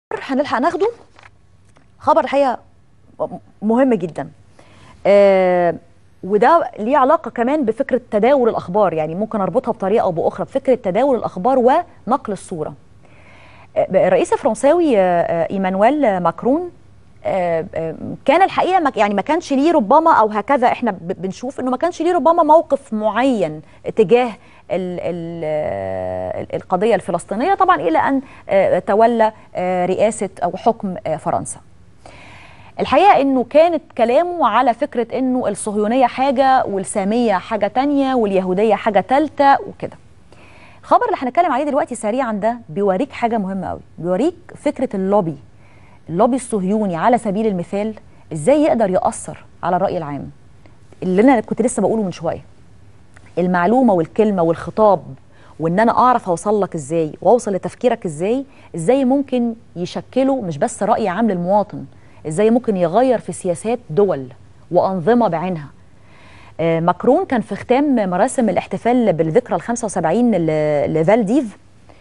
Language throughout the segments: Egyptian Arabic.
هنلحق ناخده خبر الحقيقه مهم جدا آه وده ليه علاقه كمان بفكره تداول الاخبار يعني ممكن اربطها بطريقه او باخرى بفكره تداول الاخبار ونقل الصوره آه الرئيس الفرنساوي آه ايمانويل ماكرون كان الحقيقه يعني ما كانش ليه ربما او هكذا احنا بنشوف انه ما كانش ليه ربما موقف معين تجاه ال ال القضيه الفلسطينيه طبعا الى ان تولى رئاسه او حكم فرنسا. الحقيقه انه كانت كلامه على فكره انه الصهيونيه حاجه والساميه حاجه تانية واليهوديه حاجه ثالثه وكده. الخبر اللي هنتكلم عليه دلوقتي سريعا ده بيوريك حاجه مهمه قوي، بيوريك فكره اللوبي اللوبي الصهيوني على سبيل المثال ازاي يقدر ياثر على الراي العام اللي انا كنت لسه بقوله من شويه المعلومه والكلمه والخطاب وان انا اعرف اوصل لك ازاي واوصل لتفكيرك ازاي ازاي ممكن يشكلوا مش بس راي عام للمواطن ازاي ممكن يغير في سياسات دول وانظمه بعينها آه ماكرون كان في ختام مراسم الاحتفال بالذكرى ال 75 لفالديف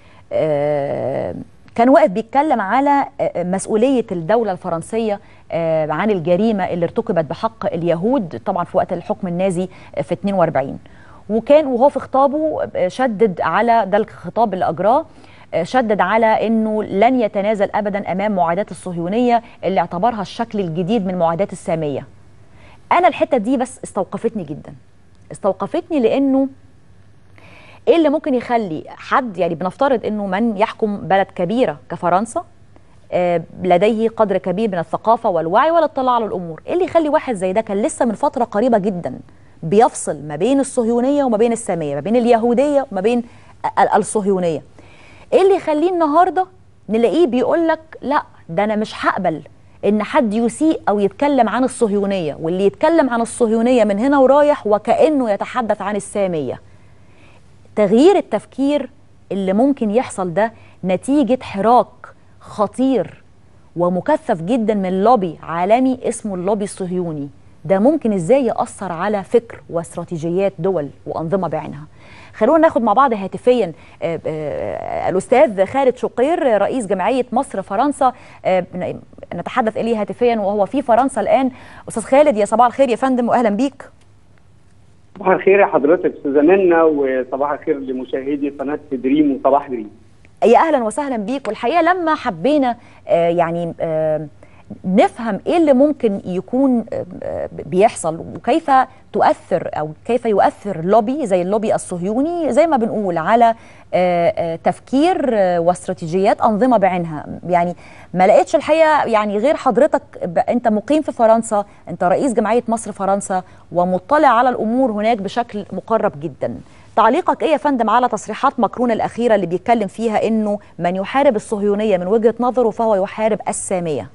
آه كان واقف بيتكلم على مسؤوليه الدوله الفرنسيه عن الجريمه اللي ارتكبت بحق اليهود طبعا في وقت الحكم النازي في 42 وكان وهو في خطابه شدد على ده الخطاب اللي اجراه شدد على انه لن يتنازل ابدا امام معاداه الصهيونيه اللي اعتبرها الشكل الجديد من معاداه الساميه. انا الحته دي بس استوقفتني جدا. استوقفتني لانه ايه اللي ممكن يخلي حد يعني بنفترض انه من يحكم بلد كبيره كفرنسا آه لديه قدر كبير من الثقافه والوعي والاطلاع على الامور، ايه اللي يخلي واحد زي ده كان لسه من فتره قريبه جدا بيفصل ما بين الصهيونيه وما بين الساميه، ما بين اليهوديه وما بين الصهيونيه. ايه اللي يخليه النهارده نلاقيه بيقول لك لا ده انا مش هقبل ان حد يسيء او يتكلم عن الصهيونيه واللي يتكلم عن الصهيونيه من هنا ورايح وكانه يتحدث عن الساميه. تغيير التفكير اللي ممكن يحصل ده نتيجة حراك خطير ومكثف جدا من لوبي عالمي اسمه اللوبي الصهيوني ده ممكن ازاي يأثر على فكر واستراتيجيات دول وأنظمة بعينها خلونا ناخد مع بعض هاتفيا الأستاذ خالد شقير رئيس جمعية مصر فرنسا نتحدث إليه هاتفيا وهو في فرنسا الآن أستاذ خالد يا صباح الخير يا فندم وأهلا بيك صباح الخير يا حضرتك استاذه منى وصباح الخير لمشاهدي قناه دريم وصباح دريم. يا اهلا وسهلا بيك والحقيقه لما حبينا آه يعني آه نفهم ايه اللي ممكن يكون آه بيحصل وكيف تؤثر او كيف يؤثر لوبي زي اللوبي الصهيوني زي ما بنقول على تفكير واستراتيجيات انظمه بعينها يعني ما لقيتش الحقيقه يعني غير حضرتك انت مقيم في فرنسا انت رئيس جمعيه مصر فرنسا ومطلع على الامور هناك بشكل مقرب جدا تعليقك ايه يا فندم على تصريحات ماكرون الاخيره اللي بيتكلم فيها انه من يحارب الصهيونيه من وجهه نظره فهو يحارب الساميه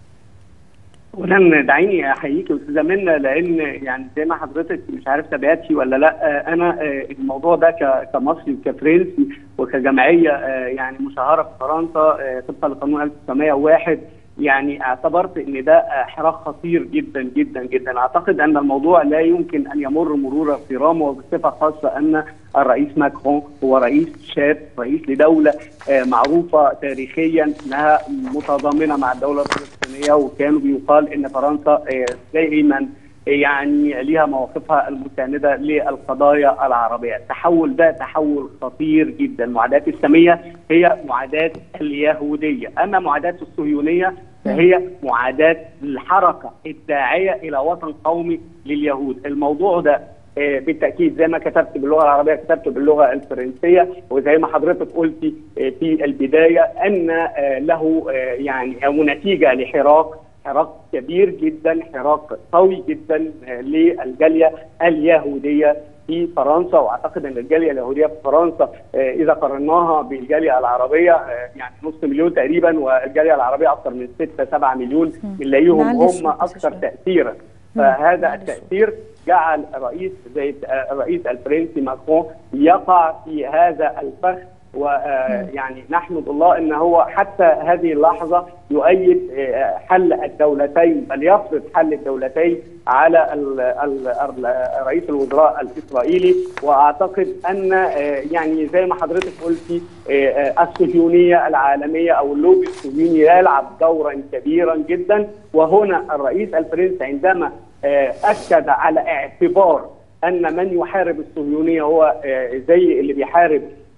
اولا دعيني احييكي استاذه منى لان يعني زي ما حضرتك مش عارف تابعتي ولا لا انا الموضوع ده كمصري وكفرنسي وكجمعيه يعني مشهره في فرنسا طبقا لقانون 1901 يعني اعتبرت ان ده حراك خطير جدا جدا جدا اعتقد ان الموضوع لا يمكن ان يمر مرور الكرام وبصفه خاصه ان الرئيس ماكرون هو رئيس شاب رئيس لدوله معروفه تاريخيا انها متضامنه مع الدوله الفلسطينيه وكانوا بيقال ان فرنسا دائما يعني ليها مواقفها المسانده للقضايا العربيه، التحول ده تحول خطير جدا، معاداه الساميه هي معاداه اليهوديه، اما معاداه الصهيونيه فهي معاداه الحركه الداعيه الى وطن قومي لليهود، الموضوع ده بالتاكيد زي ما كتبت باللغه العربيه كتبت باللغه الفرنسيه وزي ما حضرتك قلتي في البدايه ان له يعني او نتيجه لحراك حراك كبير جدا حراك قوي جدا للجاليه اليهوديه في فرنسا واعتقد ان الجاليه اليهوديه في فرنسا اذا قارناها بالجاليه العربيه يعني نص مليون تقريبا والجاليه العربيه اكثر من 6 7 مليون بنلاقيهم هم اكثر تاثيرا فهذا التاثير جعل الرئيس زي الرئيس الفرنسي ماكرون يقع في هذا الفخ ويعني نحمد الله ان هو حتى هذه اللحظه يؤيد حل الدولتين بل يفرض حل الدولتين على ال ال رئيس الوزراء الاسرائيلي واعتقد ان يعني زي ما حضرتك قلتي الصهيونيه العالميه او اللوبي الصهيوني يلعب دورا كبيرا جدا وهنا الرئيس الفرنسي عندما اكد على اعتبار ان من يحارب الصهيونيه هو زي اللي بيحارب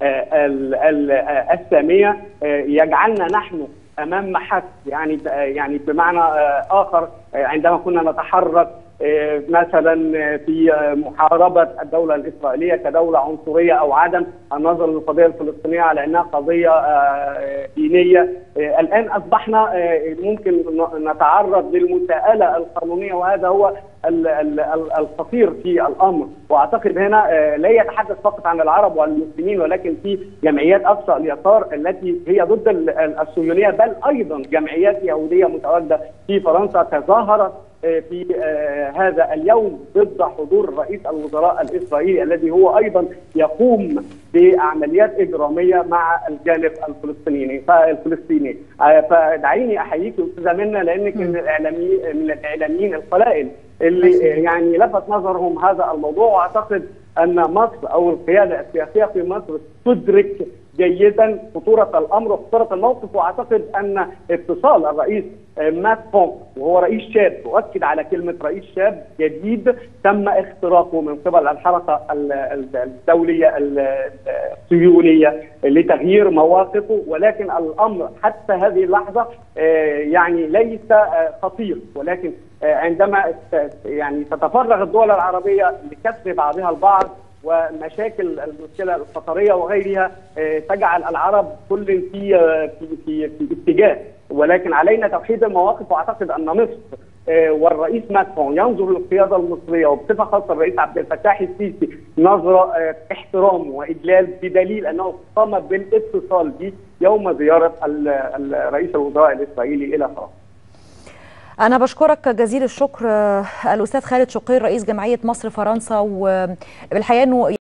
الساميه يجعلنا نحن امام محك يعني يعني بمعنى اخر عندما كنا نتحرك مثلا في محاربه الدوله الاسرائيليه كدوله عنصريه او عدم النظر للقضيه الفلسطينيه على انها قضيه دينيه الان اصبحنا ممكن نتعرض للمساءله القانونيه وهذا هو الخطير في الامر واعتقد هنا لا يتحدث فقط عن العرب والمسلمين ولكن في جمعيات اقصى اليسار التي هي ضد الصهيونيه بل ايضا جمعيات يهوديه متواجده في فرنسا تظاهرت في هذا اليوم ضد حضور رئيس الوزراء الاسرائيلي الذي هو ايضا يقوم بعمليات اجراميه مع الجانب الفلسطيني الفلسطيني فدعيني احييك استاذه منى لانك من الاعلاميين من الاعلاميين القلائل اللي يعني لفت نظرهم هذا الموضوع واعتقد ان مصر او القياده السياسيه في مصر تدرك جيدا خطوره الامر وخطوره الموقف واعتقد ان اتصال الرئيس ماكرون وهو رئيس شاب واكد على كلمه رئيس شاب جديد تم اختراقه من قبل الحركه الدوليه الصهيونيه لتغيير مواقفه ولكن الامر حتى هذه اللحظه يعني ليس خطير ولكن عندما يعني تتفرغ الدول العربيه لكسر بعضها البعض ومشاكل المشكله القطريه وغيرها تجعل العرب كل في في في, في اتجاه ولكن علينا توحيد المواقف واعتقد ان مصر والرئيس ماكرون ينظر للقياده المصريه وبصفه خاصه الرئيس عبد الفتاح السيسي نظره احترام واجلال بدليل انه قام بالاتصال به يوم زياره رئيس الوزراء الاسرائيلي الى فرنسا. أنا بشكرك جزيل الشكر الأستاذ خالد شقير رئيس جمعية مصر فرنسا وبالحقيقة أنه